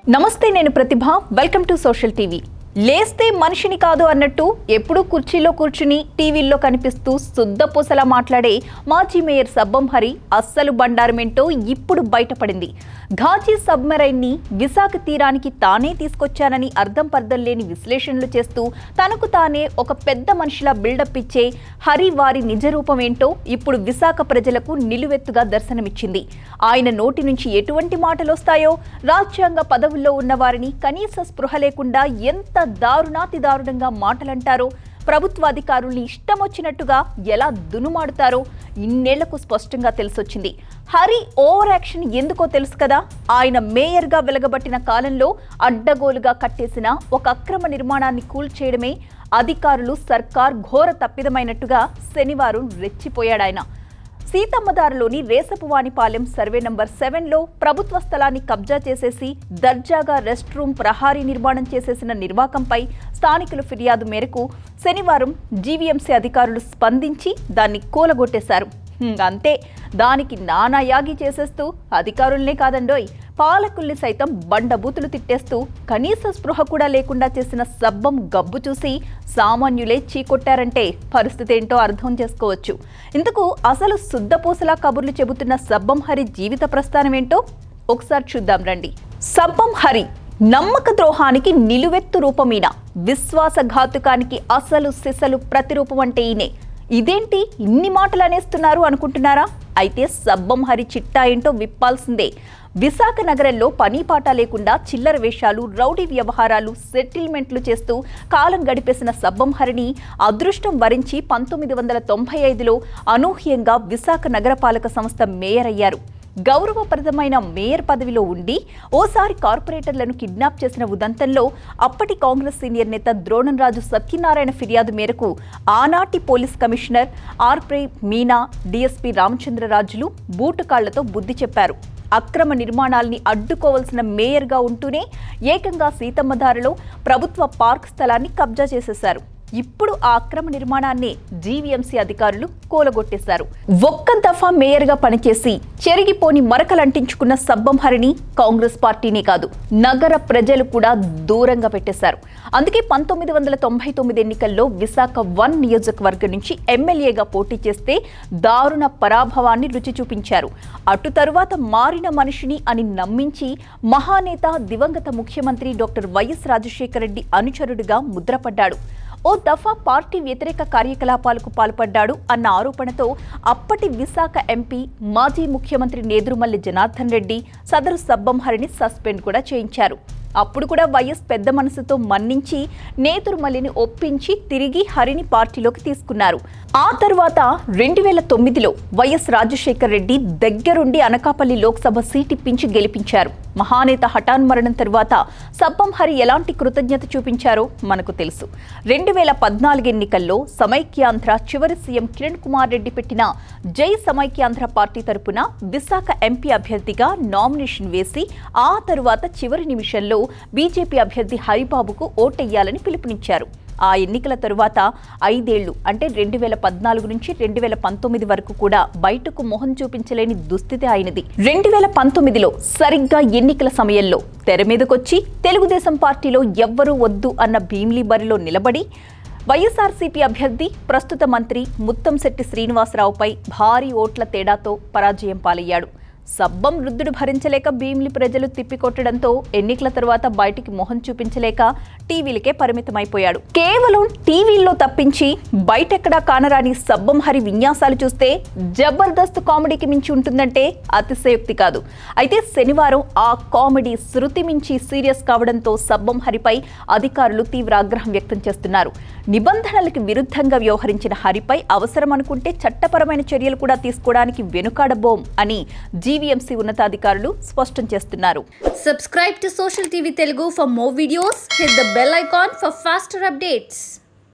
నమస్తే నేను Pratibha welcome to social TV లేస్తే మనిషిని కాదు అన్నట్టు ఎప్పుడూ కుర్చీలో కూర్చుని టీవీల్లో కనిపిస్తూ శుద్ధ పూసలా మాట్లాడే మాజీ మేయర్ సబ్బం హరి అస్సలు బండారమేంటో ఇప్పుడు బయటపడింది ఘాజీ సబ్మెరైన్ ని విశాఖ తీరానికి తానే తీసుకొచ్చానని అర్థం పర్థం లేని విశ్లేషణలు చేస్తూ తనకు తానే ఒక పెద్ద మనిషిలా బిల్డప్ ఇచ్చే హరి వారి నిజ రూపం ఏంటో ఇప్పుడు విశాఖ ప్రజలకు నిలువెత్తుగా దర్శనమిచ్చింది ఆయన నోటి నుంచి ఎటువంటి మాటలు వస్తాయో రాజ్యాంగ పదవుల్లో ఉన్న వారిని కనీస స్పృహ లేకుండా ఎంత దారుణాతి దారుణంగా మాటలంటారో ప్రభుత్వ అధికారుల్ని ఇష్టం వచ్చినట్టుగా ఎలా దునుమాడుతారో ఇన్నేళ్లకు స్పష్టంగా తెలిసొచ్చింది హరి ఓవర్ యాక్షన్ ఎందుకో తెలుసు కదా ఆయన మేయర్గా వెలగబట్టిన కాలంలో అడ్డగోలుగా కట్టేసిన ఒక అక్రమ నిర్మాణాన్ని కూల్చేయడమే అధికారులు సర్కార్ ఘోర తప్పిదమైనట్టుగా శనివారం రెచ్చిపోయాడాయన సీతమ్మదారులోని రేసపువానిపాలెం సర్వే నంబర్ సెవెన్లో ప్రభుత్వ స్థలాన్ని కబ్జా చేసేసి దర్జాగా రెస్ట్ రూమ్ ప్రహారీ నిర్మాణం చేసేసిన నిర్వాకంపై స్థానికుల ఫిర్యాదు మేరకు శనివారం జీవీఎంసీ అధికారులు స్పందించి దాన్ని కూలగొట్టేశారు హ్మ్, అంతే దానికి నానా యాగి చేసేస్తూ అధికారుల్నే కాదండోయ్ పాలకుల్ని సైతం బండబూతులు తిట్టేస్తూ కనీస స్పృహ కూడా లేకుండా చేసిన సబ్బం గబ్బు చూసి సామాన్యులే చీకొట్టారంటే పరిస్థితి ఏంటో అర్థం చేసుకోవచ్చు ఇందుకు అసలు శుద్ధపూసలా కబుర్లు చెబుతున్న సబ్బం హరి జీవిత ప్రస్థానం ఏంటో ఒకసారి చూద్దాం రండి సబ్బం హరి నమ్మక ద్రోహానికి నిలువెత్తు రూపమీన విశ్వాసఘాతుకానికి అసలు సిసలు ప్రతిరూపం అంటే ఈయనే ఇదేంటి ఇన్ని మాటలు అనేస్తున్నారు అనుకుంటున్నారా అయితే సబ్బం హరి చిట్టా ఏంటో విప్పాల్సిందే విశాఖ నగరంలో పని పాట లేకుండా చిల్లర వేషాలు రౌడీ వ్యవహారాలు సెటిల్మెంట్లు చేస్తూ కాలం గడిపేసిన సబ్బం హరిని అదృష్టం వరించి పంతొమ్మిది వందల తొంభై ఐదులో అనూహ్యంగా విశాఖ నగరపాలక సంస్థ మేయర్ అయ్యారు గౌరవప్రదమైన మేయర్ పదవిలో ఉండి ఓసారి కార్పొరేటర్లను కిడ్నాప్ చేసిన ఉదంతంలో అప్పటి కాంగ్రెస్ సీనియర్ నేత ద్రోణంరాజు సత్యనారాయణ ఫిర్యాదు మేరకు ఆనాటి పోలీస్ కమిషనర్ ఆర్ప్రే మీనా డీఎస్పీ రామచంద్రరాజులు బూటుకాళ్లతో బుద్ధి చెప్పారు అక్రమ నిర్మాణాల్ని అడ్డుకోవాల్సిన మేయర్గా ఉంటూనే ఏకంగా సీతమ్మధారలో ప్రభుత్వ పార్క్ స్థలాన్ని కబ్జా చేసేశారు ఇప్పుడు ఆ అక్రమ నిర్మాణాన్ని జీవీఎంసీ అధికారులు కూలగొట్టేశారు ఒక్క దఫా మేయర్గా పనిచేసి చెరిగిపోని మరకలంటించుకున్న సబ్బం హరిని కాంగ్రెస్ పార్టీనే కాదు నగర ప్రజలు కూడా దూరంగా పెట్టేశారు అందుకే పంతొమ్మిది వందల తొంభై తొమ్మిది ఎన్నికల్లో విశాఖ వన్ నియోజకవర్గం నుంచి ఎమ్మెల్యేగా పోటీ చేస్తే దారుణ పరాభవాన్ని రుచి చూపించారు అటు తరువాత మారిన మనిషిని అని నమ్మించి మహానేత దివంగత ముఖ్యమంత్రి డాక్టర్ వైఎస్ రాజశేఖర రెడ్డి అనుచరుడిగా ముద్రపడ్డాడు ఓ దఫా పార్టీ వ్యతిరేక కార్యకలాపాలకు పాల్పడ్డాడు అన్న ఆరోపణతో అప్పటి విశాఖ ఎంపీ మాజీ ముఖ్యమంత్రి నేదురుమల్లి జనార్దన్ రెడ్డి సదరు సబ్బం హరిని సస్పెండ్ కూడా చేయించారు అప్పుడు కూడా వైఎస్ పెద్ద మనసుతో మన్నించి నేతురుమల్లిని ఒప్పించి తిరిగి హరిని పార్టీలోకి తీసుకున్నారు ఆ తర్వాత రెండు వేల తొమ్మిదిలో వైఎస్ రాజశేఖర్ రెడ్డి దగ్గరుండి అనకాపల్లి లోక్సభ సీట్ ఇప్పించి గెలిపించారు మహానేత హఠాన్ మరణం తరువాత సబ్బం హరి ఎలాంటి కృతజ్ఞత చూపించారో మనకు తెలుసు రెండు వేల పద్నాలుగు ఎన్నికల్లో సమైక్యాంధ్ర చివరి సీఎం కిరణ్ కుమార్ రెడ్డి పెట్టిన జై సమైక్యాంధ్ర పార్టీ తరపున విశాఖ ఎంపీ అభ్యర్థిగా నామినేషన్ వేసి ఆ తరువాత చివరి నిమిషంలో బీజేపీ అభ్యర్థి హరిబాబుకు ఓటెయ్యాలని పిలుపునిచ్చారు ఆ ఎన్నికల తరువాత ఐదేళ్లు అంటే రెండు వేల పద్నాలుగు నుంచి రెండు వేల పంతొమ్మిది వరకు కూడా బయటకు మొహం చూపించలేని దుస్థితి అయినది రెండు వేల పంతొమ్మిదిలో సరిగ్గా ఎన్నికల సమయంలో తెర మీదకొచ్చి తెలుగుదేశం పార్టీలో ఎవ్వరూ వద్దు అన్న భీమ్లీ బరిలో నిలబడి వైఎస్ఆర్సీపీ అభ్యర్థి ప్రస్తుత మంత్రి ముత్తంశెట్టి శ్రీనివాసరావుపై భారీ ఓట్ల తేడాతో పరాజయం పాలయ్యాడు సబ్బం వృద్ధుడు భరించలేక భీమిలి ప్రజలు తిప్పికొట్టడంతో ఎన్నికల తరువాత బయటికి మొహం చూపించలేక టీవీలకే పరిమితమైపోయాడు కేవలం టీవీల్లో తప్పించి బయటెక్కడా కానరాని సబ్బం హరి విన్యాసాలు చూస్తే జబర్దస్త్ కామెడీకి మించి ఉంటుందంటే అతిశయోక్తి కాదు అయితే శనివారం ఆ కామెడీ శృతి మించి సీరియస్ కావడంతో సబ్బం హరిపై అధికారులు తీవ్ర ఆగ్రహం వ్యక్తం చేస్తున్నారు నిబంధనలకు విరుద్ధంగా వ్యవహరించిన హరిపై అవసరం అనుకుంటే చట్టపరమైన చర్యలు కూడా తీసుకోవడానికి వెనుకాడబోం అని జీవీఎంసీ ఉన్నతాధికారులు స్పష్టం చేస్తున్నారు Subscribe to Social TV Telugu for more videos. Hit the bell icon for faster updates.